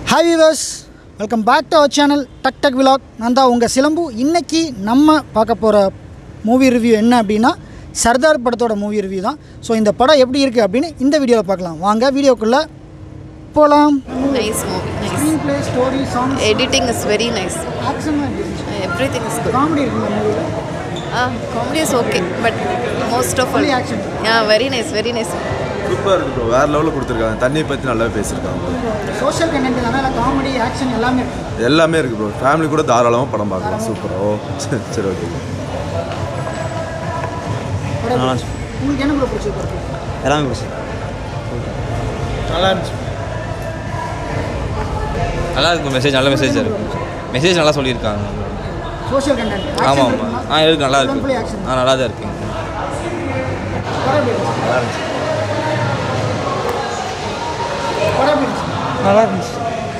Hi viewers welcome back to our channel டக் டக் vlog நான் தான் உங்கள் சிலம்பு இன்னைக்கு நம்ம பார்க்க போகிற மூவி ரிவ்யூ என்ன அப்படின்னா சர்தார் படத்தோட மூவி ரிவ்யூ தான் ஸோ இந்த படம் எப்படி இருக்குது அப்படின்னு இந்த வீடியோவில் பார்க்கலாம் வாங்க வீடியோக்குள்ளே போகலாம் Nice movie, nice. Screenplay story song Editing is very nice. ஆக்ஷன்லாம் எப்படி இருந்துச்சு Everything is good. காமெடி இருக்குங்க மூவியில் Ah, comedy is okay, but most of all. Only action. Yeah, very nice, very nice. சூப்பராக இருக்கு ப்ரோ வேறு லெவலில் கொடுத்துருக்காங்க தண்ணியை பற்றி நல்லாவே பேசியிருக்காங்க சோஷியல் கண்டென்ட் தானே காமெடி ஆக்ஷன் எல்லாமே இருக்குது எல்லாமே இருக்குது ப்ரோ ஃபேமிலி கூட தாராளமாக படம் பார்க்கலாம் சூப்பராக ஓ சரி, சரி ஓகே படம் உங்களுக்கு என்ன ப்ரோ பிடிச்சது படத்தில் எல்லாமே பிடிச்சி நல்லா இருந்துச்சு நல்லா இருக்கும் மெசேஜ் நல்ல மெசேஜாக இருக்கும் மெசேஜ் நல்லா சொல்லியிருக்காங்க சோஷியல் கண்டென்ட் ஆமாம் ஆமாம் ஆ இருக்கு நல்லா இருக்கு ஆக்ஷன் ஆ நல்லா தான் இருக்குங்க படம் எப்படி இருந்துச்சு நல்லா இருந்துச்சு படம் எப்படி இருந்துச்சு நல்லா இருந்துச்சு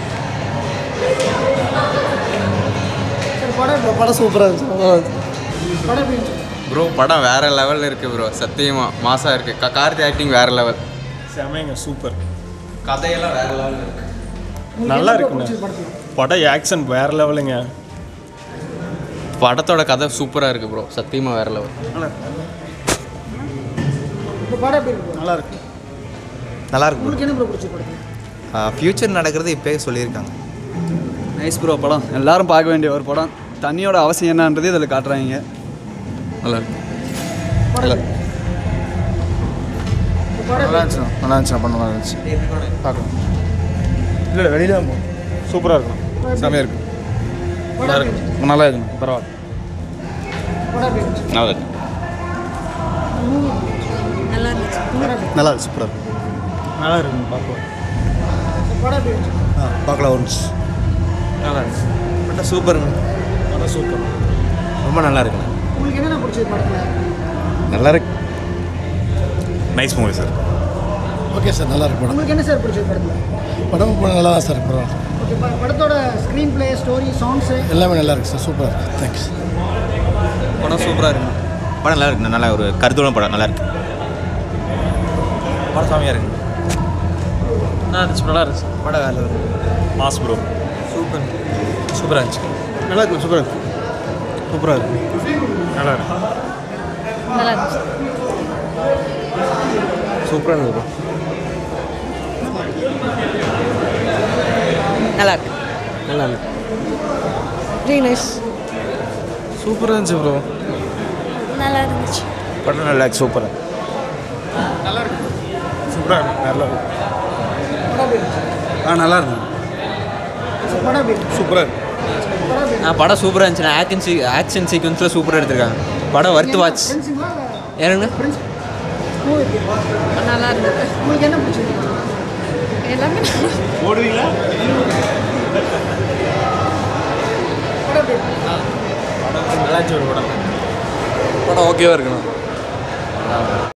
சரி படம் எப்படி படம் சூப்பராக இருந்துச்சு நல்லா இருந்துச்சு படம் எப்படி இருந்துச்சு ப்ரோ படம் வேற லெவலில் இருக்கு ப்ரோ சத்தியமா மாசா இருக்கு க- கார்த்தி ஆக்டிங் வேற லெவல் செமைங்க சூப்பர் கதையெல்லாம் வேற லெவலில் இருக்கு உங்களுக்கு நல்லா என்ன bro இருக்குண்ணே. பிடிச்சது படத்தில் படம் ஆக்ஷன் வேற லெவலுங்க படத்தோட கதை சூப்பராக இருக்கு ப்ரோ சத்தியமா வேற லெவல் இப்போ படம் எப்படி இருக்கு bro? நல்லா இருக்கு நல்லா இருக்கு உங்களுக்கு என்ன ப்ரோ பிடிச்சது படத்தில் ஃப்யூச்சர் நடக்கிறது இப்போயே சொல்லியிருக்காங்க நைஸ் ப்ரோ படம் எல்லாரும் பார்க்க வேண்டிய ஒரு படம் தண்ணியோட அவசியம் என்னன்றது இதில் காட்டுறாங்க நல்லா இருக்கு படம் எப்படி? இப்போ படம் எப்படி இருந்துச்சு? நல்லா இருந்துச்சு படம் நல்லா இருந்துச்சு பார்க்கலாம் இல்லை இல்லை வெளியில தான் போகும் சூப்பராக இருக்கும் செமையாக இருக்கும் படம் எப்படி இருந்துச்சு? நல்லா இருக்குண்ணா பரவாயில்ல படம் எப்படி இருந்துச்சு? நல்லா இருக்கு நல்லா இருந்துச்சு படம் எப்படி நல்லா இருக்கு சூப்பராக இருக்கும் நல்லா இருக்குங்க பார்க்கலாம் இருந்துச்சு? படம் எப்படி இருந்துச்சு? ஆ பார்க்கலாம் ஒன்ஸ் நல்லா இருக்கு பட் சூப்பருங்க படம் சூப்பர் ரொம்ப நல்லா இருக்குண்ணா உங்களுக்கு என்னென்ன பிடிச்சது படத்தில் நல்லா இருக்கு nice movie sir okay sir நல்லா இருக்கு படம் உங்களுக்கு என்ன சார் பிடிச்சது படத்தில் படம் படம் நல்லா தான் சார் பரவாயில்ல ஓகே ப- படத்தோட ஸ்க்ரீன் ப்ளே ஸ்டோரி சாங்ஸு எல்லாமே நல்லா இருக்கு சார் சூப்பராக இருக்கு தேங்க்ஸ் படம் சூப்பராக இருக்கு படம் நல்லா இருக்குண்ணா நல்லா ஒரு கருத்துள்ள படம் நல்லா இருக்கு படம் சாமியாக இருக்கு நல்லா இருந்துச்சு நல்லா இருந்துச்சு படம் வேலை மாஸ் ப்ரோ சூப்பர் சூப்பராக இருந்துச்சு நல்லா இருக்கு சூப்பராக இருக்கு சூப்பராக இருக்கு நல்லா இருக்கு நல்லா இருந்துச்சு சூப்பராக இருந்தது நல்லா இருக்கு நல்லா இருக்கு வெரி நைஸ் சூப்பராக இருந்துச்சு ப்ரோ நல்லா இருந்துச்சு படம் நல்லா இருக்கு சூப்பராக சூப்பராக இருக்கு நல்லா இருக்கு படம் எப்படி இருந்துச்சு? ஆ நல்லா இருக்கு சரி, படம் எப்படி இருந்துச்சு? சூப்பராக இருக்கு படம் எப்படி ஆ படம் சூப்பராக இருந்துச்சு ஆக்ஷன் சீ ஆக்ஷன் சீக்வன்ஸில் சூப்பராக எடுத்திருக்காங்க படம் வர்த்து வாட்ச் ஃப்ரெண்ட்ஸுங்களா இல்லை ஏனுங்க ஃப்ரெண்ட்ஸ் மூவி எப்படி இருந்துச்சு? நல்லா இருந்தது உங்களுக்கு என்ன பிடிச்சது எல்லாமே ஓடுவீங்களா படம் எப்படி இருந்துச்சு? நல்லா இருந்துச்சு ஒரு படம் படம் ஓகேவா இருக்குண்ணா